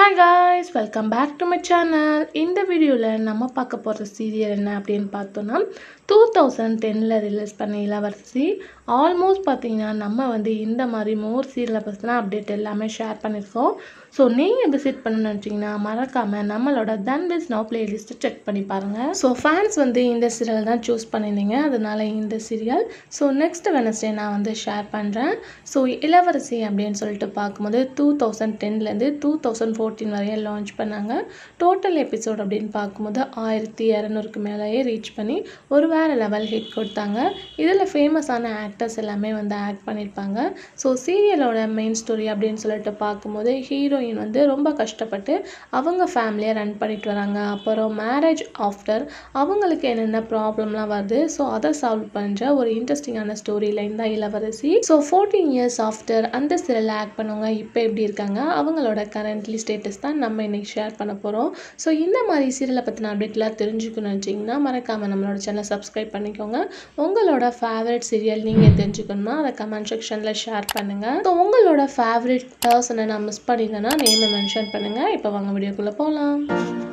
hi guys welcome back to my channel இந்த வீடியோவில் நம்ம பார்க்க போகிற சீரியல் என்ன அப்படின்னு பார்த்தோன்னா டூ தௌசண்ட் டெனில் ரிலீஸ் பண்ண இளவரசி ஆல்மோஸ்ட் பார்த்தீங்கன்னா நம்ம வந்து இந்த மாதிரி மோர் சீரியலை பற்றின அப்டேட் எல்லாமே ஷேர் பண்ணியிருக்கோம் ஸோ நீங்கள் விசிட் பண்ணணும்னு நினச்சிங்கன்னா மறக்காமல் நம்மளோட தன் பிஸ் நோ பிளேலிஸ்ட்டை செக் பண்ணி பாருங்கள் ஸோ ஃபேன்ஸ் வந்து இந்த சீரியல் தான் சூஸ் பண்ணியிருந்தீங்க அதனால இந்த சீரியல் ஸோ நெக்ஸ்ட் வெனஸ்டே நான் வந்து ஷேர் பண்ணுறேன் ஸோ இளவரசி அப்படின்னு சொல்லிட்டு பார்க்கும்போது டூ தௌசண்ட் டென்லேருந்து டூ தௌசண்ட் ஃபோர்டீன் வரையும் லான்ச் பண்ணாங்க டோட்டல் எபிசோட் அப்படின்னு பார்க்கும்போது ஆயிரத்தி இரநூறுக்கு மேலேயே ரீச் பண்ணி ஒரு வேறு லெவல் ஹிட் கொடுத்தாங்க இதில் ஃபேமஸான ஆக்டர்ஸ் எல்லாமே வந்து ஆக்ட் பண்ணியிருப்பாங்க ஸோ சீரியலோட மெயின் ஸ்டோரி அப்படின்னு சொல்லிட்டு பார்க்கும்போது ஹீரோயின் வந்து ரொம்ப கஷ்டப்பட்டு அவங்க ஃபேமிலியை ரன் பண்ணிட்டு வராங்க அப்புறம் மேரேஜ் ஆஃப்டர் அவங்களுக்கு என்னென்ன ப்ராப்ளம்லாம் வருது ஸோ அதை சால்வ் பண்ணுற ஒரு இன்ட்ரெஸ்டிங்கான ஸ்டோரி லைன் தான் இளவரசி ஸோ ஃபோர்டீன் இயர்ஸ் ஆஃப்டர் அந்த சீரியலில் ஆக்ட் பண்ணவங்க இப்போ எப்படி இருக்காங்க அவங்களோட கரண்ட்லி ஸ்டேட்டஸ் தான் நம்ம இன்னைக்கு ஷேர் பண்ண போகிறோம் ஸோ இந்த மாதிரி சீரியலை பற்றின அப்டேட்லாம் தெரிஞ்சுக்கணும்னு வச்சிங்கன்னா மறக்காமல் நம்மளோட சேனலை சப்ஸ்கிரைப் பண்ணிக்கோங்க உங்களோட ஃபேவரட் சீரியல் நீங்கள் தெரிஞ்சுக்கணும்னா அதை கமெண்ட் செக்ஷனில் ஷேர் பண்ணுங்கள் ஸோ உங்களோட ஃபேவரட் பர்சனை நான் மிஸ் பண்ணியிருந்தேன்னா நேமை மென்ஷன் பண்ணுங்கள் இப்போ வாங்க வீடியோக்குள்ளே போகலாம்